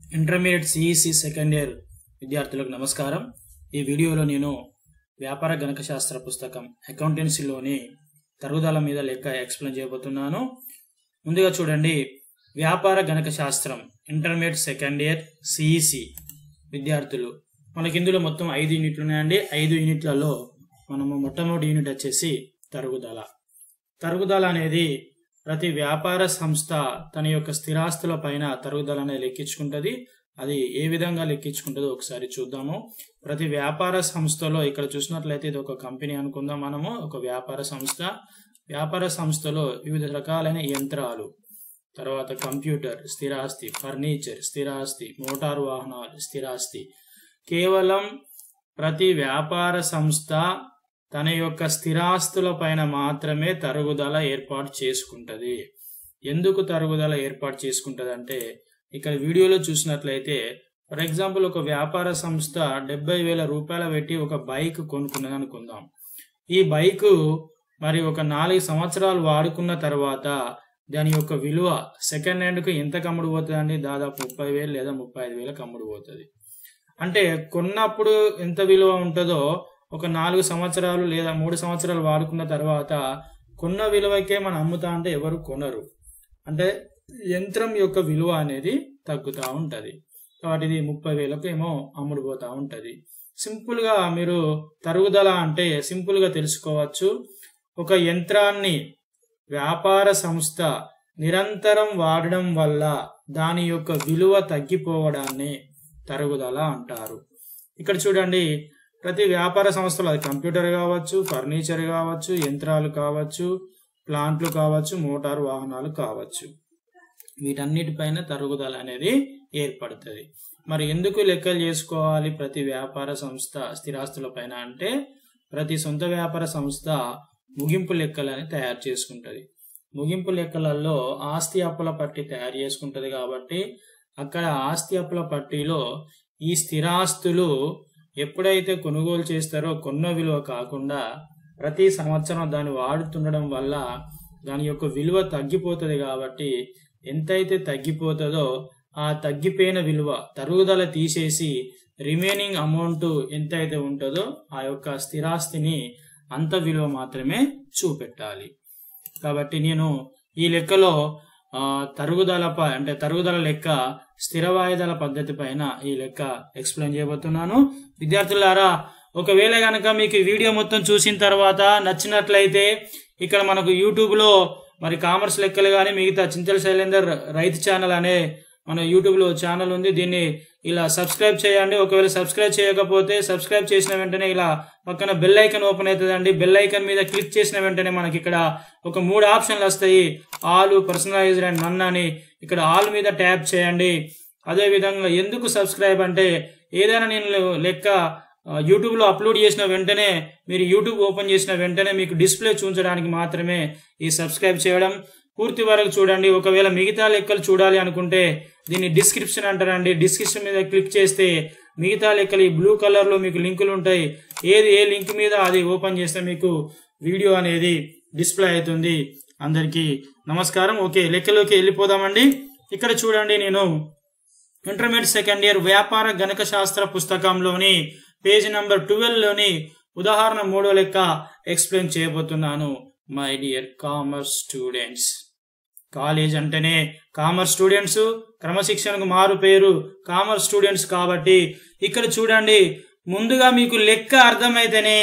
intermediate CEC second year విద్యార్థులకు నమస్కారం ఈ వీడియోలో నేను వ్యాపార గణక శాస్త్ర పుస్తకం అకౌంటెన్సీలోని తరుగుదల మీద లెక్క ఎక్స్ప్లెయిన్ చేయబోతున్నాను ముందుగా చూడండి వ్యాపార గణక శాస్త్రం ఇంటర్మీడియట్ సెకండ్ ఇయర్ సిఈసి విద్యార్థులు మనకి ఇందులో మొత్తం ఐదు యూనిట్లు ఉన్నాయండి ఐదు యూనిట్లలో మనము మొట్టమొదటి యూనిట్ వచ్చేసి తరుగుదల తరుగుదల అనేది ప్రతి వ్యాపార సంస్థ తన యొక్క స్థిరాస్తుల పైన తరుగుదల అనేది లెక్కించుకుంటుంది అది ఏ విధంగా లెక్కించుకుంటుందో ఒకసారి చూద్దాము ప్రతి వ్యాపార సంస్థలో ఇక్కడ చూసినట్లయితే ఇది ఒక కంపెనీ అనుకుందాం మనము ఒక వ్యాపార సంస్థ వ్యాపార సంస్థలో వివిధ రకాలైన యంత్రాలు తర్వాత కంప్యూటర్ స్థిరాస్తి ఫర్నిచర్ స్థిరాస్తి మోటారు వాహనాలు స్థిరాస్తి కేవలం ప్రతి వ్యాపార సంస్థ తన యొక్క స్థిరాస్తుల పైన మాత్రమే తరుగుదల ఏర్పాటు చేసుకుంటది ఎందుకు తరుగుదల ఏర్పాటు చేసుకుంటది అంటే ఇక్కడ వీడియోలో చూసినట్లయితే ఫర్ ఎగ్జాంపుల్ ఒక వ్యాపార సంస్థ డెబ్బై వేల రూపాయలు పెట్టి ఒక బైక్ కొనుక్కున్నది అనుకుందాం ఈ బైక్ మరి ఒక నాలుగు సంవత్సరాలు వాడుకున్న తర్వాత దాని యొక్క విలువ సెకండ్ హ్యాండ్కు ఎంత కమ్ముడు పోతుంది అండి దాదాపు ముప్పై వేలు లేదా ముప్పై ఐదు వేలకు అమ్ముడు పోతుంది అంటే కొన్నప్పుడు ఎంత విలువ ఉంటుందో ఒక నాలుగు సంవత్సరాలు లేదా మూడు సంవత్సరాలు వాడుకున్న తర్వాత కొన్న విలువకే మనం అమ్ముతా అంటే ఎవరు కొనరు అంటే యంత్రం యొక్క విలువ అనేది తగ్గుతూ ఉంటుంది కాబట్టి ఇది ముప్పై వేలకు ఏమో అమ్ముడుపోతూ ఉంటుంది సింపుల్గా మీరు తరుగుదల అంటే సింపుల్గా తెలుసుకోవచ్చు ఒక యంత్రాన్ని వ్యాపార సంస్థ నిరంతరం వాడడం వల్ల దాని యొక్క విలువ తగ్గిపోవడాన్ని తరుగుదల అంటారు ఇక్కడ చూడండి ప్రతి వ్యాపార సంస్థలు అది కంప్యూటర్ కావచ్చు ఫర్నిచర్ కావచ్చు యంత్రాలు కావచ్చు ప్లాంట్లు కావచ్చు మోటారు వాహనాలు కావచ్చు వీటన్నిటిపైన తరుగుదల అనేది ఏర్పడుతుంది మరి ఎందుకు లెక్కలు చేసుకోవాలి ప్రతి వ్యాపార సంస్థ స్థిరాస్తుల పైన అంటే ప్రతి సొంత వ్యాపార సంస్థ ముగింపు లెక్కలని తయారు చేసుకుంటుంది ముగింపు లెక్కలలో ఆస్తి అప్పుల పట్టి తయారు చేసుకుంటుంది కాబట్టి అక్కడ ఆస్తి అప్పుల పట్టిలో ఈ స్థిరాస్తులు ఎప్పుడైతే కొనుగోలు చేస్తారో కొన్న విలువ కాకుండా ప్రతి సంవత్సరం దాన్ని వాడుతుండడం వల్ల దాని యొక్క విలువ తగ్గిపోతుంది కాబట్టి ఎంతైతే తగ్గిపోతుందో ఆ తగ్గిపోయిన విలువ తరుగుదల తీసేసి రిమైనింగ్ అమౌంట్ ఎంతైతే ఉంటుందో ఆ యొక్క స్థిరాస్తిని అంత విలువ మాత్రమే చూపెట్టాలి కాబట్టి నేను ఈ లెక్కలో తరుగుదలపై అంటే తరుగుదల లెక్క స్థిర వాయిదాల పద్ధతి పైన ఈ లెక్క ఎక్స్ప్లెయిన్ చేయబోతున్నాను విద్యార్థులారా ఒకవేళ కనుక మీకు వీడియో మొత్తం చూసిన తర్వాత నచ్చినట్లయితే ఇక్కడ మనకు యూట్యూబ్లో మరి కామర్స్ లెక్కలు కానీ మిగతా చింతల శైలేందర్ రైతు ఛానల్ అనే మన యూట్యూబ్లో ఛానల్ ఉంది దీన్ని ఇలా సబ్స్క్రైబ్ చేయండి ఒకవేళ సబ్స్క్రైబ్ చేయకపోతే సబ్స్క్రైబ్ చేసిన వెంటనే ఇలా పక్కన బెల్ ఐకన్ ఓపెన్ అవుతుందండి బెల్ ఐకన్ మీద క్లిక్ చేసిన వెంటనే మనకి ఇక్కడ ఒక మూడు ఆప్షన్లు వస్తాయి ఆల్ పర్సనలైజ్డ్ అండ్ నన్ అని ఇక్కడ ఆల్ మీద ట్యాప్ చేయండి అదే విధంగా ఎందుకు సబ్స్క్రైబ్ అంటే ఏదైనా నేను లెక్క యూట్యూబ్లో అప్లోడ్ చేసిన వెంటనే మీరు యూట్యూబ్ ఓపెన్ చేసిన వెంటనే మీకు డిస్ప్లే చూంచడానికి మాత్రమే ఈ సబ్స్క్రైబ్ చేయడం పూర్తి వరకు చూడండి ఒకవేళ మిగతా లెక్కలు చూడాలి అనుకుంటే దీన్ని డిస్క్రిప్షన్ అంటారండి డిస్క్రిప్షన్ మీద క్లిక్ చేస్తే మిగతా లెక్కలు ఈ బ్లూ కలర్లో మీకు లింకులు ఉంటాయి ఏది ఏ లింక్ మీద అది ఓపెన్ చేస్తే మీకు వీడియో అనేది డిస్ప్లే అవుతుంది అందరికీ నమస్కారం ఓకే లెక్కలోకి వెళ్ళిపోదామండి ఇక్కడ చూడండి నేను ఇంటర్మీడియట్ సెకండ్ ఇయర్ వ్యాపార గణక శాస్త్ర పుస్తకంలోని పేజ్ నంబర్ ట్వెల్వ్లోని ఉదాహరణ మూడో లెక్క ఎక్స్ప్లెయిన్ చేయబోతున్నాను my dear commerce students college అంటేనే కామర్స్ స్టూడెంట్స్ క్రమశిక్షణకు మారు పేరు కామర్స్ స్టూడెంట్స్ కాబట్టి ఇక్కడ చూడండి ముందుగా మీకు లెక్క అర్థమైతేనే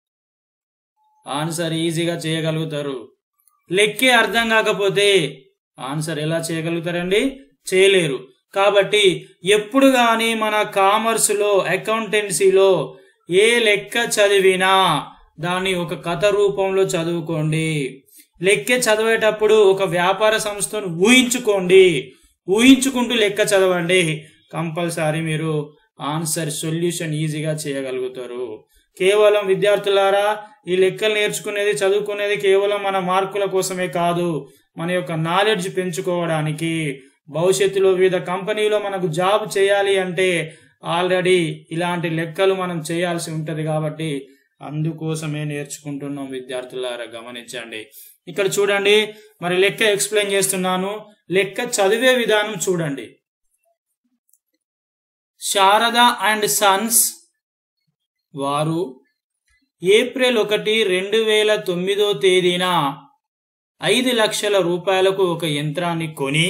ఆన్సర్ ఈజీగా చేయగలుగుతారు లెక్కే అర్థం కాకపోతే ఆన్సర్ ఎలా చేయగలుగుతారండి చేయలేరు కాబట్టి ఎప్పుడు కానీ మన కామర్స్లో అకౌంటెన్సీలో ఏ లెక్క చదివినా దాన్ని ఒక కథ రూపంలో చదువుకోండి లెక్క చదివేటప్పుడు ఒక వ్యాపార సంస్థను ఊహించుకోండి ఊహించుకుంటూ లెక్క చదవండి కంపల్సరీ మీరు ఆన్సర్ సొల్యూషన్ ఈజీగా చేయగలుగుతారు కేవలం విద్యార్థులారా ఈ లెక్కలు నేర్చుకునేది చదువుకునేది కేవలం మన మార్కుల కోసమే కాదు మన యొక్క నాలెడ్జ్ పెంచుకోవడానికి భవిష్యత్తులో వివిధ కంపెనీలో మనకు జాబ్ చేయాలి అంటే ఆల్రెడీ ఇలాంటి లెక్కలు మనం చేయాల్సి ఉంటుంది కాబట్టి అందుకోసమే నేర్చుకుంటున్నాం విద్యార్థులారా గమనించండి ఇక్కడ చూడండి మరి లెక్క ఎక్స్ప్లెయిన్ చేస్తున్నాను లెక్క చదివే విధానం చూడండి శారద అండ్ సన్స్ వారు ఏప్రిల్ ఒకటి రెండు వేల తొమ్మిదో తేదీన ఐదు లక్షల రూపాయలకు ఒక యంత్రాన్ని కొని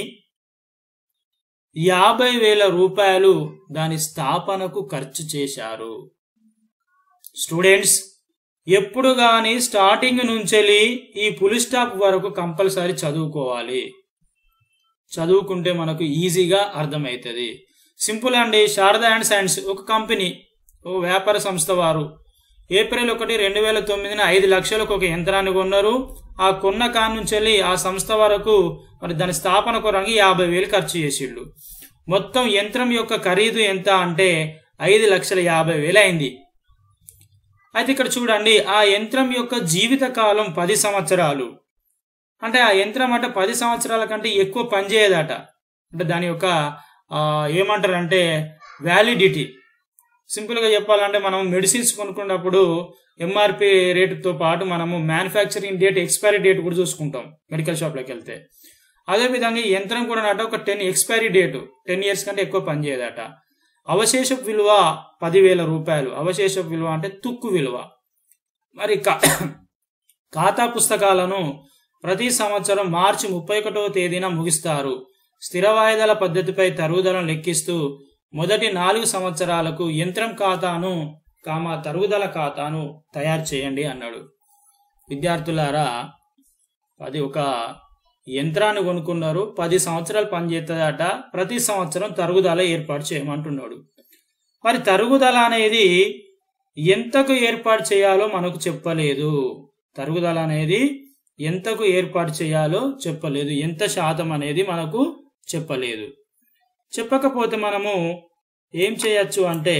యాభై వేల రూపాయలు దాని స్థాపనకు ఖర్చు చేశారు స్టూడెంట్స్ ఎప్పుడు గాని స్టార్టింగ్ నుంచి ఈ పులి స్టాప్ వరకు కంపల్సరీ చదువుకోవాలి చదువుకుంటే మనకు ఈజీగా అర్థమవుతుంది సింపుల్ అండి శారద అండ్ సైన్స్ ఒక కంపెనీ ఒక వ్యాపార సంస్థ వారు ఏప్రిల్ ఒకటి రెండు వేల తొమ్మిదిన ఐదు లక్షలకు ఒక యంత్రాన్ని కొన్నారు ఆ కొన్న కాడ నుంచి వెళ్ళి ఆ సంస్థ వరకు మరి దాని స్థాపన కొరకు యాభై వేలు ఖర్చు చేసిండు మొత్తం యంత్రం యొక్క ఖరీదు ఎంత అంటే ఐదు లక్షల యాభై వేలు అయింది అయితే ఇక్కడ చూడండి ఆ యంత్రం యొక్క జీవిత కాలం పది సంవత్సరాలు అంటే ఆ యంత్రం అంటే పది సంవత్సరాల కంటే ఎక్కువ పనిచేయదట అంటే దాని యొక్క ఆ, ఏమంటారంటే వ్యాలిడిటీ సింపుల్గా చెప్పాలంటే మనం మెడిసిన్స్ కొనుక్కున్నప్పుడు ఎంఆర్పి రేటుతో పాటు మనము మ్యానుఫ్యాక్చరింగ్ డేట్ ఎక్స్పైరీ డేట్ కూడా చూసుకుంటాం మెడికల్ షాప్లోకి వెళ్తే అదేవిధంగా ఈ యంత్రం కూడా అట ఒక ten expiry date ten years కంటే ఎక్కువ పనిచేయదట అవశేష విలువ పదివేల రూపాయలు అవశేష విలువ అంటే తుక్కు విలువ మరి కా- ఖాతా పుస్తకాలను ప్రతి సంవత్సరం మార్చి ముప్పై ఒకటవ తేదీన ముగిస్తారు స్థిర వాయిదాల పద్ధతిపై తరుగుదలను లెక్కిస్తూ మొదటి నాలుగు సంవత్సరాలకు యంత్రం ఖాతాను కామ తరుగుదల ఖాతాను తయారు చేయండి అన్నాడు విద్యార్థులారా అది ఒక యంత్రాన్ని కొనుక్కున్నారు పది సంవత్సరాలు పనిచేస్తుందట ప్రతి సంవత్సరం తరుగుదల ఏర్పాటు చేయమంటున్నాడు మరి తరుగుదల అనేది ఎంతకు ఏర్పాటు చేయాలో మనకు చెప్పలేదు తరుగుదల అనేది ఎంతకు ఏర్పాటు చేయాలో చెప్పలేదు ఎంత శాతం అనేది మనకు చెప్పలేదు చెప్పకపోతే మనము ఏం చేయొచ్చు అంటే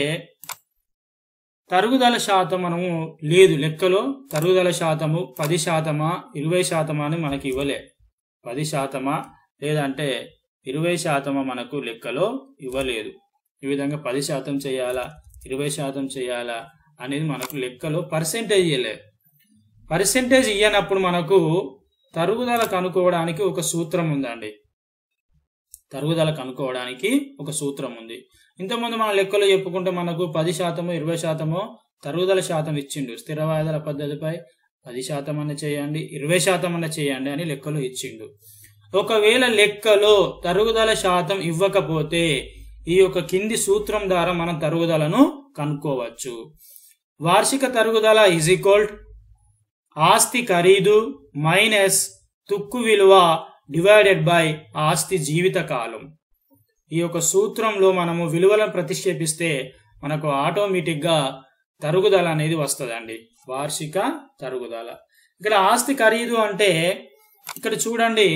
తరుగుదల శాతం మనము లేదు లెక్కలో తరుగుదల శాతము పది శాతమా ఇరవై శాతమా అని మనకి ఇవ్వలే పది శాతమా లేదంటే ఇరవై శాతమా మనకు లెక్కలో ఇవ్వలేదు ఈ విధంగా పది శాతం చేయాలా ఇరవై శాతం చేయాలా అనేది మనకు లెక్కలో పర్సెంటేజ్ ఇవ్వలే పర్సెంటేజ్ ఇయ్యనప్పుడు మనకు తరుగుదల కనుక్కోవడానికి ఒక సూత్రం ఉందండి తరుగుదల కనుక్కోవడానికి ఒక సూత్రం ఉంది ఇంతకుముందు మన లెక్కలో చెప్పుకుంటే మనకు పది శాతము ఇరవై శాతము తరుగుదల శాతం ఇచ్చిండు స్థిర వాయిదాల పద్ధతిపై పది శాతం అన్న చేయండి ఇరవై శాతం అన్న చేయండి అని లెక్కలో ఇచ్చిండు ఒకవేళ లెక్కలో తరుగుదల శాతం ఇవ్వకపోతే ఈ యొక్క కింది సూత్రం ద్వారా మనం తరుగుదలను కనుక్కోవచ్చు వార్షిక తరుగుదల ఈజ్ ఈక్వల్ ఆస్తి ఖరీదు మైనస్ తుక్కు విలువ డివైడెడ్ బై ఆస్తి జీవిత కాలం ఈ యొక్క సూత్రంలో మనము విలువలను ప్రతిక్షేపిస్తే మనకు ఆటోమేటిక్గా తరుగుదల అనేది వస్తుందండి వార్షిక తరుగుదల ఇక్కడ ఆస్తి ఖరీదు అంటే ఇక్కడ చూడండి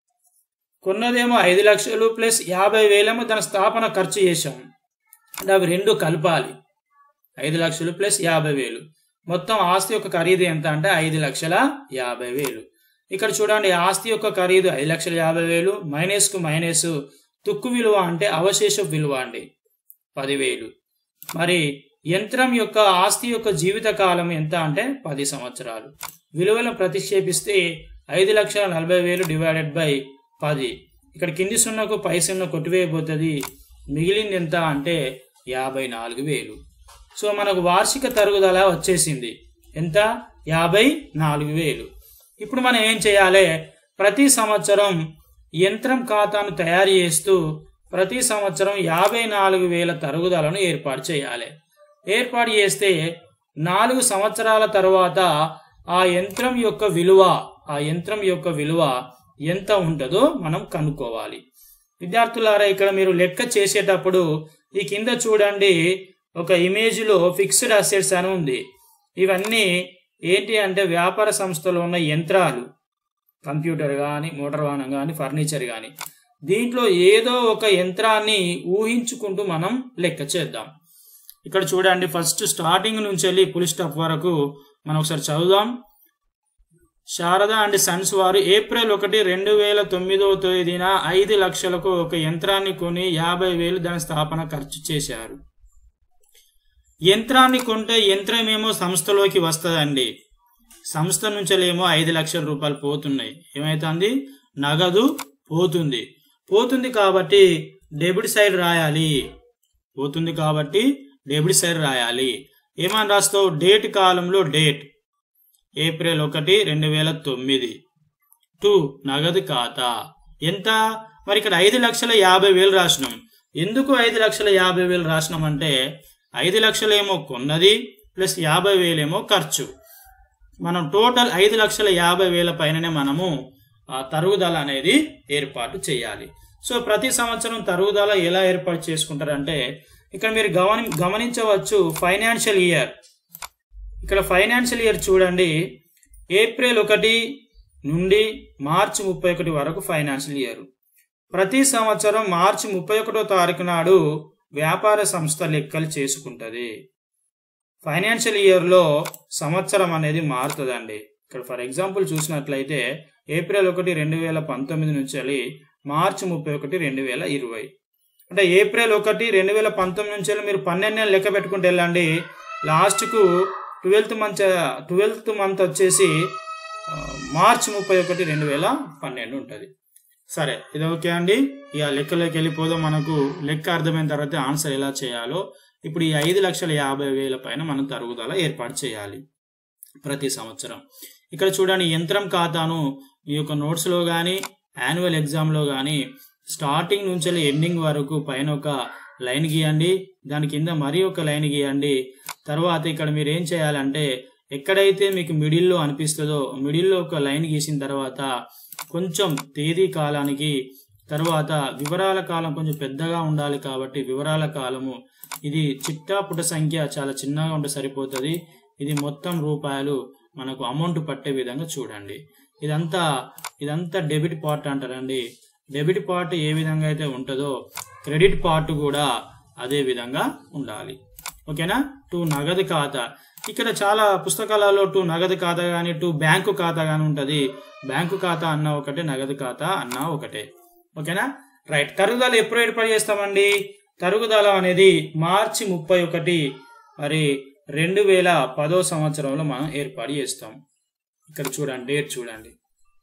కొన్నదేమో ఐదు లక్షలు ప్లస్ యాభై వేలేమో దాని స్థాపన ఖర్చు చేసాం అంటే అవి రెండు కలపాలి ఐదు లక్షలు ప్లస్ యాభై వేలు మొత్తం ఆస్తి యొక్క ఖరీదు ఎంత అంటే ఐదు లక్షల యాభై వేలు ఇక్కడ చూడండి ఆస్తి యొక్క ఖరీదు ఐదు లక్షల యాభై వేలు మైనస్ కు మైనస్ తుక్కు విలువ అంటే అవశేష విలువ అండి పదివేలు మరి యంత్రం యొక్క ఆస్తి యొక్క జీవిత కాలం ఎంత అంటే పది సంవత్సరాలు విలువలను ప్రతిక్షేపిస్తే ఐదు లక్షల నలభై వేలు డివైడెడ్ బై పది ఇక్కడ కింది సున్నకు పై సున్న కొట్టివేయబోతుంది మిగిలింది ఎంత అంటే యాభై నాలుగు వేలు సో మనకు వార్షిక తరుగుదల వచ్చేసింది ఎంత యాభై నాలుగు వేలు ఇప్పుడు మనం ఏం చేయాలి ప్రతి సంవత్సరం యంత్రం ఖాతాను తయారు చేస్తూ ప్రతి సంవత్సరం యాభై నాలుగు వేల తరుగుదలను ఏర్పాటు చేయాలి ఏర్పాటు చేస్తే నాలుగు సంవత్సరాల తర్వాత ఆ యంత్రం యొక్క విలువ ఆ యంత్రం యొక్క విలువ ఎంత ఉంటుందో మనం కనుక్కోవాలి విద్యార్థులారా ఇక్కడ మీరు లెక్క చేసేటప్పుడు ఈ కింద చూడండి ఒక ఇమేజ్లో ఫిక్స్డ్ అసెట్స్ అని ఉంది ఇవన్నీ ఏంటి అంటే వ్యాపార సంస్థలో ఉన్న యంత్రాలు కంప్యూటర్ కానీ మోటార్ వాహనం కానీ ఫర్నిచర్ కానీ దీంట్లో ఏదో ఒక యంత్రాన్ని ఊహించుకుంటూ మనం లెక్క చేద్దాం ఇక్కడ చూడండి ఫస్ట్ స్టార్టింగ్ నుంచి వెళ్ళి పులి స్టాప్ వరకు మనం ఒకసారి చదువుదాం శారద అండ్ సన్స్ వారు ఏప్రిల్ ఒకటి రెండు వేల తొమ్మిదవ తేదీన ఐదు లక్షలకు ఒక యంత్రాన్ని కొని యాభై వేలు దాని స్థాపన ఖర్చు చేశారు యంత్రాన్ని కొంటే యంత్రం ఏమో సంస్థలోకి వస్తుందండి సంస్థ నుంచేమో ఐదు లక్షల రూపాయలు పోతున్నాయి ఏమైతుంది నగదు పోతుంది పోతుంది కాబట్టి డెబిట్ సైడ్ రాయాలి పోతుంది కాబట్టి డెబిట్ సైడ్ రాయాలి ఏమని రాస్తావు డేట్ కాలంలో డేట్ ఏప్రిల్ ఒకటి రెండు వేల తొమ్మిది టూ నగదు ఖాతా ఎంత మరి ఇక్కడ ఐదు లక్షల యాభై వేలు రాసినాం ఎందుకు ఐదు లక్షల యాభై వేలు రాసినాం అంటే ఐదు లక్షలేమో కొన్నది ప్లస్ యాభై వేలేమో ఖర్చు మనం టోటల్ ఐదు లక్షల యాభై వేల పైననే మనము ఆ తరుగుదల అనేది ఏర్పాటు చేయాలి సో ప్రతి సంవత్సరం తరుగుదల ఎలా ఏర్పాటు చేసుకుంటారంటే ఇక్కడ మీరు గమని గమనించవచ్చు ఫైనాన్షియల్ ఇయర్ ఇక్కడ ఫైనాన్షియల్ ఇయర్ చూడండి ఏప్రిల్ ఒకటి నుండి మార్చి ముప్పై ఒకటి వరకు ఫైనాన్షియల్ ఇయర్ ప్రతి సంవత్సరం మార్చి ముప్పై ఒకటో తారీఖు నాడు వ్యాపార సంస్థ లెక్కలు చేసుకుంటది ఫైనాన్షియల్ ఇయర్లో సంవత్సరం అనేది మారుతుందండి ఇక్కడ ఫర్ ఎగ్జాంపుల్ చూసినట్లయితే ఏప్రిల్ ఒకటి రెండు వేల పంతొమ్మిది నుంచి వెళ్ళి మార్చి ముప్పై ఒకటి రెండు వేల ఇరవై అంటే ఏప్రిల్ ఒకటి రెండు వేల పంతొమ్మిది నుంచి వెళ్ళి మీరు పన్నెండు నెలలు లెక్క పెట్టుకుంటే వెళ్ళండి లాస్ట్కు ట్వెల్త్ మంత్ ట్వెల్త్ మంత్ వచ్చేసి ఆ, మార్చి ముప్పై ఒకటి రెండు వేల పన్నెండు ఉంటుంది సరే ఇది ఓకే అండి ఇక లెక్కలోకి వెళ్ళిపోదాం మనకు లెక్క అర్థమైన తర్వాత ఆన్సర్ ఎలా చేయాలో ఇప్పుడు ఈ ఐదు లక్షల యాభై వేల పైన మనం తరుగుదల ఏర్పాటు చేయాలి ప్రతి సంవత్సరం ఇక్కడ చూడండి యంత్రం ఖాతాను ఈ యొక్క నోట్స్లో కానీ యాన్యువల్ ఎగ్జామ్లో కానీ స్టార్టింగ్ నుంచి ఎండింగ్ వరకు పైన ఒక లైన్ గీయండి దాని కింద మరీ ఒక లైన్ గీయండి తర్వాత ఇక్కడ మీరు ఏం చేయాలంటే ఎక్కడైతే మీకు మిడిల్లో అనిపిస్తుందో మిడిల్లో ఒక లైన్ గీసిన తర్వాత కొంచెం తేదీ కాలానికి తర్వాత వివరాల కాలం కొంచెం పెద్దగా ఉండాలి కాబట్టి వివరాల కాలము ఇది చిట్టా పుట సంఖ్య చాలా చిన్నగా ఉంటే సరిపోతుంది ఇది మొత్తం రూపాయలు మనకు అమౌంట్ పట్టే విధంగా చూడండి ఇదంతా ఇదంతా డెబిట్ పార్ట్ అంటారండి డెబిట్ పార్ట్ ఏ విధంగా అయితే ఉంటుందో క్రెడిట్ పార్ట్ కూడా అదే విధంగా ఉండాలి ఓకేనా టూ నగదు ఖాతా ఇక్కడ చాలా పుస్తకాలలో టూ నగదు ఖాతా కానీ టూ బ్యాంకు ఖాతా కానీ ఉంటుంది బ్యాంకు ఖాతా అన్న ఒకటే నగదు ఖాతా అన్న ఒకటే ఓకేనా రైట్ తరుగుదల ఎప్పుడు ఏర్పాటు చేస్తామండి తరుగుదల అనేది మార్చి ముప్పై ఒకటి మరి రెండు వేల పదో సంవత్సరంలో మనం ఏర్పాటు చేస్తాం ఇక్కడ చూడండి డేట్ చూడండి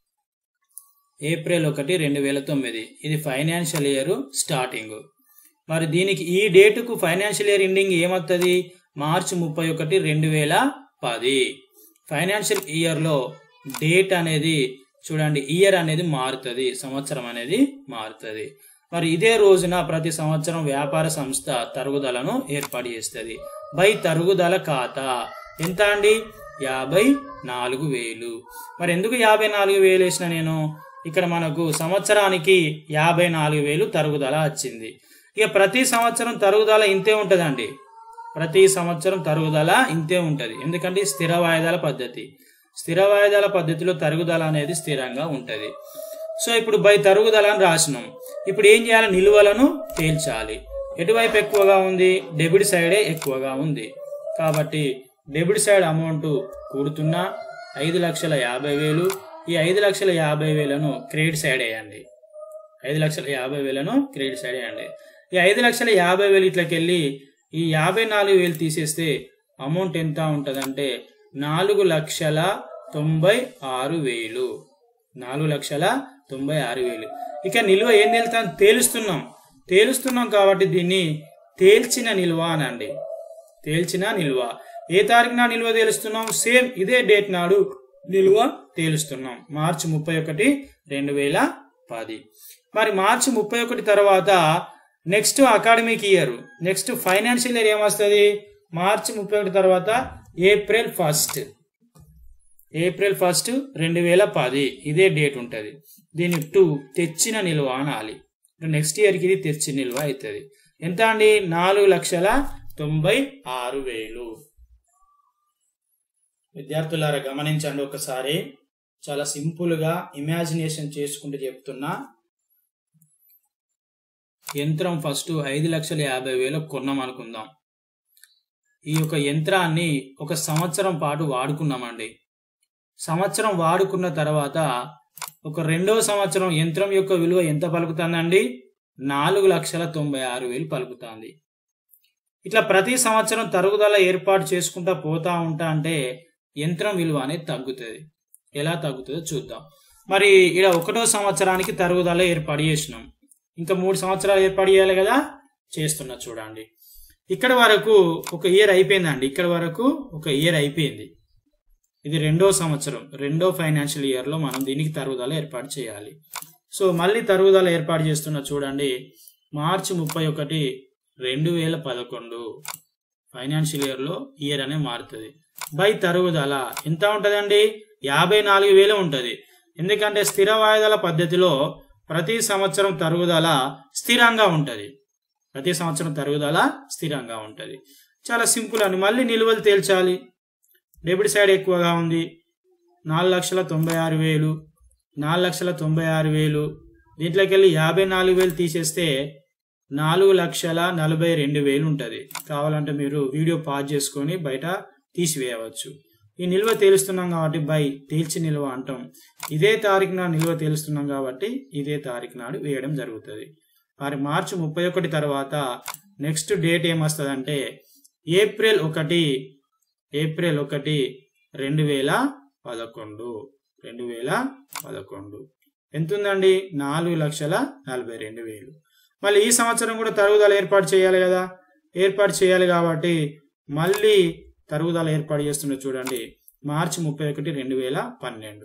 ఏప్రిల్ ఒకటి రెండు వేల తొమ్మిది ఇది ఫైనాన్షియల్ ఇయర్ స్టార్టింగ్ మరి దీనికి ఈ డేటుకు ఫైనాన్షియల్ ఇయర్ ఎండింగ్ ఏమవుతుంది మార్చి ముప్పై ఒకటి రెండు వేల పది ఫైనాన్షియల్ ఇయర్లో డేట్ అనేది చూడండి ఇయర్ అనేది మారుతుంది సంవత్సరం అనేది మారుతుంది మరి ఇదే రోజున ప్రతి సంవత్సరం వ్యాపార సంస్థ తరుగుదలను ఏర్పాటు చేస్తుంది బై తరుగుదల ఖాతా ఎంత అండి యాభై నాలుగు వేలు మరి ఎందుకు యాభై నాలుగు వేలు వేసిన నేను ఇక్కడ మనకు సంవత్సరానికి యాభై నాలుగు వేలు తరుగుదల వచ్చింది ఇక ప్రతి సంవత్సరం తరుగుదల ఇంతే ఉంటుందండి ప్రతి సంవత్సరం తరుగుదల ఇంతే ఉంటుంది ఎందుకంటే ఇది స్థిర వాయిదాల పద్ధతి స్థిర వాయిదాల పద్ధతిలో తరుగుదల అనేది స్థిరంగా ఉంటుంది సో ఇప్పుడు బై తరుగుదల అని రాసినాం ఇప్పుడు ఏం చేయాలి నిలువలను తేల్చాలి ఎటువైపు ఎక్కువగా ఉంది డెబిట్ సైడే ఎక్కువగా ఉంది కాబట్టి డెబిట్ సైడ్ అమౌంట్ కూడుతున్నా ఐదు లక్షల యాభై వేలు ఈ ఐదు లక్షల యాభై వేలను క్రెడిట్ సైడ్ వేయండి ఐదు లక్షల యాభై వేలను క్రెడిట్ సైడ్ వేయండి ఈ ఐదు లక్షల యాభై వేలు ఇట్లకి వెళ్ళి ఈ యాభై నాలుగు వేలు తీసేస్తే అమౌంట్ ఎంత ఉంటుందంటే నాలుగు లక్షల తొంభై ఆరు వేలు నాలుగు లక్షల తొంభై ఆరు వేలు ఇక నిల్వ ఏం తేలుతాం తేలుస్తున్నాం తేలుస్తున్నాం కాబట్టి దీన్ని తేల్చిన నిల్వ అనండి తేల్చిన నిల్వ ఏ తారీఖున నిల్వ తేలుస్తున్నాం సేమ్ ఇదే డేట్ నాడు నిల్వ తేలుస్తున్నాం మార్చి ముప్పై ఒకటి రెండు వేల పది మరి మార్చి ముప్పై ఒకటి తర్వాత next academic year next financial year ఏమొస్తుంది మార్చి ముప్పై ఒకటి తర్వాత ఏప్రిల్ ఫస్ట్ ఏప్రిల్ ఫస్ట్ రెండు వేల పది ఇదే డేట్ ఉంటుంది దీని టూ తెచ్చిన నిల్వ అనాలి నెక్స్ట్ ఇయర్కి ఇది తెచ్చిన నిల్వ అవుతుంది ఎంత అండి నాలుగు లక్షల తొంభై ఆరు వేలు విద్యార్థులారా గమనించండి ఒకసారి చాలా సింపుల్గా ఇమాజినేషన్ చేసుకుంటూ చెప్తున్నా యంత్రం ఫస్ట్ ఐదు లక్షల యాభై వేలు కొన్నాం అనుకుందాం ఈ యొక్క యంత్రాన్ని ఒక సంవత్సరం పాటు వాడుకున్నామండి సంవత్సరం వాడుకున్న తర్వాత ఒక రెండో సంవత్సరం యంత్రం యొక్క విలువ ఎంత పలుకుతుందండి నాలుగు లక్షల తొంభై ఆరు వేలు పలుకుతుంది ఇట్లా ప్రతి సంవత్సరం తరుగుదల ఏర్పాటు చేసుకుంటా పోతా ఉంటా అంటే యంత్రం విలువ అనేది తగ్గుతుంది ఎలా తగ్గుతుందో చూద్దాం మరి ఇక్కడ ఒకటో సంవత్సరానికి తరుగుదల ఏర్పాటు చేసినాం ఇంకా మూడు సంవత్సరాలు ఏర్పాటు చేయాలి కదా చేస్తున్నా చూడండి ఇక్కడ వరకు ఒక ఇయర్ అయిపోయిందండి ఇక్కడ వరకు ఒక ఇయర్ అయిపోయింది ఇది రెండో సంవత్సరం రెండో ఫైనాన్షియల్ ఇయర్లో మనం దీనికి తరుగుదల ఏర్పాటు చేయాలి సో మళ్ళీ తరుగుదల ఏర్పాటు చేస్తున్న చూడండి మార్చి ముప్పై ఒకటి రెండు వేల పదకొండు ఫైనాన్షియల్ ఇయర్లో ఇయర్ అనే మారుతుంది బై తరుగుదల ఎంత ఉంటుందండి యాభై నాలుగు వేలు ఉంటుంది ఎందుకంటే స్థిర వాయిదాల పద్ధతిలో ప్రతి సంవత్సరం తరుగుదల స్థిరంగా ఉంటుంది ప్రతి సంవత్సరం తరుగుదల స్థిరంగా ఉంటుంది చాలా సింపుల్ అని మళ్ళీ నిల్వలు తేల్చాలి డెబిట్ సైడ్ ఎక్కువగా ఉంది నాలుగు లక్షల తొంభై ఆరు వేలు నాలుగు లక్షల తొంభై ఆరు వేలు దీంట్లోకి వెళ్ళి యాభై నాలుగు వేలు తీసేస్తే నాలుగు లక్షల నలభై రెండు వేలు ఉంటుంది కావాలంటే మీరు వీడియో పాజ్ చేసుకొని బయట తీసివేయవచ్చు ఈ నిల్వ తేలుస్తున్నాం కాబట్టి బై తేల్చి నిల్వ అంటాం ఇదే తారీఖు నాడు నిల్వ తేలుస్తున్నాం కాబట్టి ఇదే తారీఖు నాడు వేయడం జరుగుతుంది మరి మార్చి ముప్పై ఒకటి తర్వాత నెక్స్ట్ డేట్ ఏమొస్తుందంటే ఏప్రిల్ ఒకటి ఏప్రిల్ ఒకటి రెండు వేల పదకొండు రెండు వేల పదకొండు ఎంత ఉందండి నాలుగు లక్షల నలభై రెండు వేలు మళ్ళీ ఈ సంవత్సరం కూడా తరుగుదల ఏర్పాటు చేయాలి కదా ఏర్పాటు చేయాలి కాబట్టి మళ్ళీ తరుగుదల ఏర్పాటు చేస్తున్న చూడండి మార్చి ముప్పై ఒకటి రెండు వేల పన్నెండు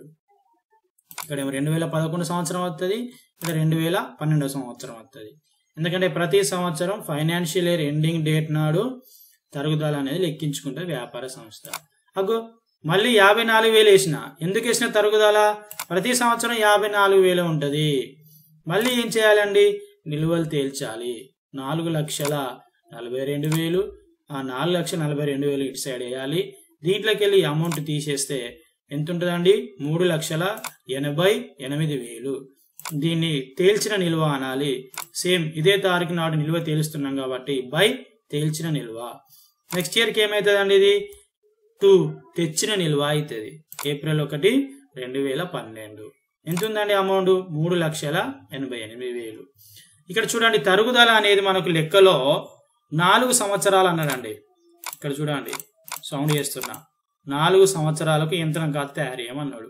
ఇక్కడ ఏమో రెండు వేల పదకొండు సంవత్సరం వస్తుంది ఇక్కడ రెండు వేల పన్నెండో సంవత్సరం వస్తుంది ఎందుకంటే ప్రతి సంవత్సరం ఫైనాన్షియల్ ఇయర్ ఎండింగ్ డేట్ నాడు తరుగుదల అనేది లెక్కించుకుంటుంది వ్యాపార సంస్థ అగో మళ్ళీ యాభై నాలుగు వేలు వేసిన ఎందుకు వేసిన తరుగుదల ప్రతి సంవత్సరం యాభై నాలుగు వేలు ఉంటుంది మళ్ళీ ఏం చేయాలండి నిల్వలు తేల్చాలి నాలుగు లక్షల నలభై రెండు వేలు ఆ నాలుగు లక్షల నలభై రెండు వేలు ఇటు సైడ్ వేయాలి దీంట్లోకి వెళ్ళి అమౌంట్ తీసేస్తే ఎంత ఉంటుందండి మూడు లక్షల ఎనభై ఎనిమిది వేలు దీన్ని తేల్చిన నిల్వ అనాలి సేమ్ ఇదే తారీఖు నాడు నిల్వ తేలుస్తున్నాం కాబట్టి బై తేల్చిన నిల్వ నెక్స్ట్ ఇయర్కి ఏమవుతుందండి ఇది టూ తెచ్చిన నిల్వ అవుతుంది ఏప్రిల్ ఒకటి రెండు వేల పన్నెండు ఎంత ఉందండి అమౌంట్ మూడు లక్షల ఎనభై ఎనిమిది వేలు ఇక్కడ చూడండి తరుగుదల అనేది మనకు లెక్కలో నాలుగు సంవత్సరాలు అన్నాడండి ఇక్కడ చూడండి సౌండ్ చేస్తున్నా నాలుగు సంవత్సరాలకు యంత్రం కాదు తయారు చేయమన్నాడు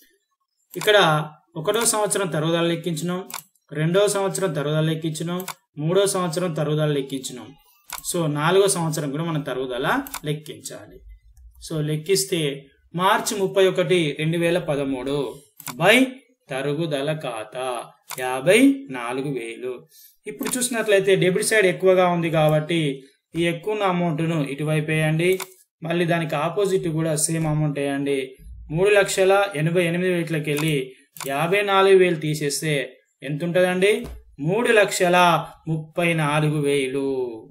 ఇక్కడ ఒకటో సంవత్సరం తరుగుదల లెక్కించినాం రెండో సంవత్సరం తరుగుదల లెక్కించినాం మూడో సంవత్సరం తరుగుదల లెక్కించినాం సో నాలుగో సంవత్సరం కూడా మనం తరుగుదల లెక్కించాలి సో లెక్కిస్తే మార్చి ముప్పై ఒకటి రెండు వేల పదమూడు బై తరుగుదల ఖాతా యాభై నాలుగు వేలు ఇప్పుడు చూసినట్లయితే డెబిట్ సైడ్ ఎక్కువగా ఉంది కాబట్టి ఈ ఎక్కువ ఉన్న అమౌంట్ను ఇటువైపు వేయండి మళ్ళీ దానికి ఆపోజిట్ కూడా సేమ్ అమౌంట్ వేయండి మూడు లక్షల ఎనభై ఎనిమిది వేలకి వెళ్ళి యాభై నాలుగు వేలు తీసేస్తే ఎంత ఉంటుందండి మూడు లక్షల ముప్పై నాలుగు వేలు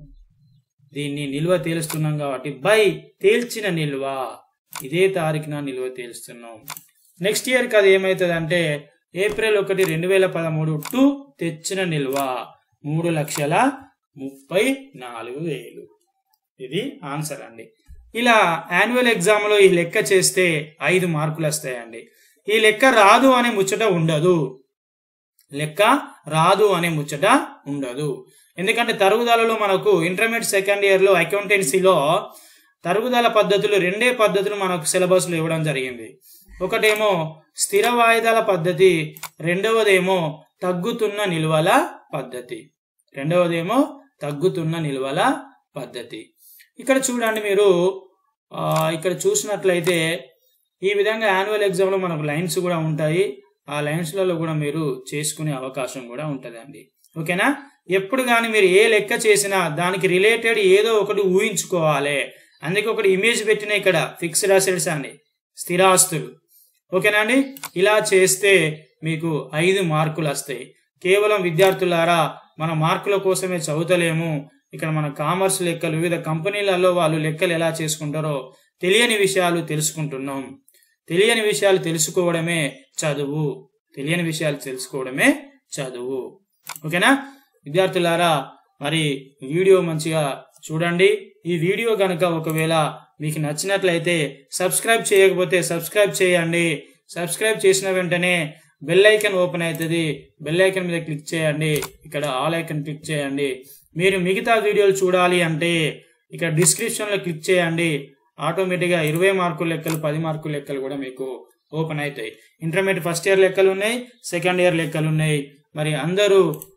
దీన్ని నిల్వ తేలుస్తున్నాం కాబట్టి బై తేల్చిన నిల్వ ఇదే తారీఖున నిల్వ తేలుస్తున్నాం నెక్స్ట్ ఇయర్కి అది ఏమవుతుంది అంటే ఏప్రిల్ ఒకటి రెండు వేల పదమూడు టు తెచ్చిన నిల్వ మూడు లక్షల ముప్పై నాలుగు వేలు ఇది ఆన్సర్ అండి ఇలా యాన్యువల్ ఎగ్జామ్లో ఈ లెక్క చేస్తే ఐదు మార్కులు వస్తాయండి ఈ లెక్క రాదు అనే ముచ్చట ఉండదు లెక్క రాదు అనే ముచ్చట ఉండదు ఎందుకంటే తరుగుదలలో మనకు ఇంటర్మీడియట్ సెకండ్ ఇయర్లో అకౌంటెన్సీలో తరుగుదల పద్ధతులు రెండే పద్ధతులు మనకు సిలబస్లో ఇవ్వడం జరిగింది ఒకటేమో స్థిర వాయిదాల పద్ధతి రెండవదేమో తగ్గుతున్న నిల్వల పద్ధతి రెండవదేమో తగ్గుతున్న నిల్వల పద్ధతి ఇక్కడ చూడండి మీరు ఆ, ఇక్కడ చూసినట్లయితే ఈ విధంగా యాన్యువల్ ఎగ్జామ్లో మనకు లైన్స్ కూడా ఉంటాయి ఆ లైన్స్లలో కూడా మీరు చేసుకునే అవకాశం కూడా ఉంటుందండి ఓకేనా ఎప్పుడు కానీ మీరు ఏ లెక్క చేసినా దానికి రిలేటెడ్ ఏదో ఒకటి ఊహించుకోవాలి అందుకే ఒకటి ఇమేజ్ పెట్టిన ఇక్కడ ఫిక్స్డ్ అసెట్స్ అని స్థిరాస్తులు ఓకేనా అండి ఇలా చేస్తే మీకు ఐదు మార్కులు వస్తాయి కేవలం విద్యార్థులారా మన మార్కుల కోసమే చదువుతలేము ఇక్కడ మన కామర్స్ లెక్కలు వివిధ కంపెనీలలో వాళ్ళు లెక్కలు ఎలా చేసుకుంటారో తెలియని విషయాలు తెలుసుకుంటున్నాం తెలియని విషయాలు తెలుసుకోవడమే చదువు తెలియని విషయాలు తెలుసుకోవడమే చదువు ఓకేనా విద్యార్థులారా మరి వీడియో మంచిగా చూడండి ఈ వీడియో కనుక ఒకవేళ మీకు నచ్చినట్లయితే సబ్స్క్రైబ్ చేయకపోతే సబ్స్క్రైబ్ చేయండి సబ్స్క్రైబ్ చేసిన వెంటనే బెల్ ఐకన్ ఓపెన్ అవుతుంది బెల్ ఐకన్ మీద క్లిక్ చేయండి ఇక్కడ ఆల్ ఐకన్ క్లిక్ చేయండి మీరు మిగతా వీడియోలు చూడాలి అంటే ఇక్కడ డిస్క్రిప్షన్లో క్లిక్ చేయండి ఆటోమేటిక్గా ఇరవై మార్కుల లెక్కలు పది మార్కుల లెక్కలు కూడా మీకు ఓపెన్ అవుతాయి ఇంటర్మీడియట్ ఫస్ట్ ఇయర్ లెక్కలు ఉన్నాయి సెకండ్ ఇయర్ లెక్కలు ఉన్నాయి మరి అందరూ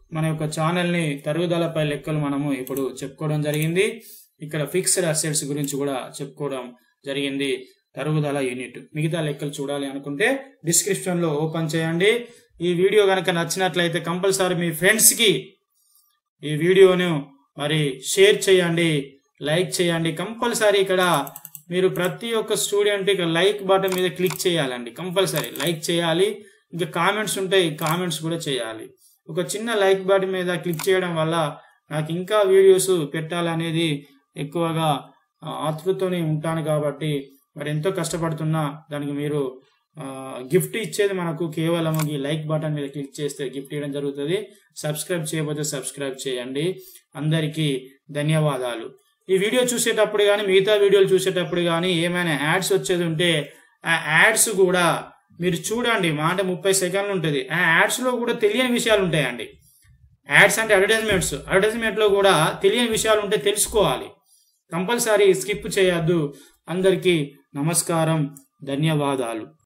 మన యొక్క ఛానల్ని తరుగుదలపై లెక్కలు మనము ఇప్పుడు చెప్పుకోవడం జరిగింది ఇక్కడ ఫిక్స్డ్ అసెట్స్ గురించి కూడా చెప్పుకోవడం జరిగింది తరుగుదల యూనిట్ మిగతా లెక్కలు చూడాలి అనుకుంటే డిస్క్రిప్షన్ లో ఓపెన్ చేయండి ఈ వీడియో కనుక నచ్చినట్లయితే కంపల్సరీ మీ ఫ్రెండ్స్ కి ఈ వీడియోను మరి షేర్ చేయండి లైక్ చేయండి కంపల్సరీ ఇక్కడ మీరు ప్రతి ఒక్క స్టూడెంట్ ఇక్కడ లైక్ బటన్ మీద క్లిక్ చేయాలండి కంపల్సరీ లైక్ చేయాలి ఇంకా కామెంట్స్ ఉంటాయి కామెంట్స్ కూడా చేయాలి ఒక చిన్న లైక్ బటన్ మీద క్లిక్ చేయడం వల్ల నాకు ఇంకా వీడియోస్ పెట్టాలనేది ఎక్కువగా ఆ, ఆతృతతోనే ఉంటాను కాబట్టి మరి ఎంతో కష్టపడుతున్నా దానికి మీరు గిఫ్ట్ ఇచ్చేది మనకు కేవలం ఈ లైక్ బటన్ మీద క్లిక్ చేస్తే గిఫ్ట్ ఇవ్వడం జరుగుతుంది సబ్స్క్రైబ్ చేయకపోతే సబ్స్క్రైబ్ చేయండి అందరికీ ధన్యవాదాలు ఈ వీడియో చూసేటప్పుడు కానీ మిగతా వీడియోలు చూసేటప్పుడు కానీ ఏమైనా యాడ్స్ వచ్చేది ఉంటే ఆ యాడ్స్ కూడా మీరు చూడండి మాట ముప్పై సెకండ్లు ఉంటుంది ఆ యాడ్స్ లో కూడా తెలియని విషయాలు ఉంటాయండి యాడ్స్ అంటే అడ్వర్టైజ్మెంట్స్ అడ్వర్టైజ్మెంట్ లో కూడా తెలియని విషయాలు ఉంటే తెలుసుకోవాలి కంపల్సరీ స్కిప్ చేయొద్దు అందరికీ నమస్కారం ధన్యవాదాలు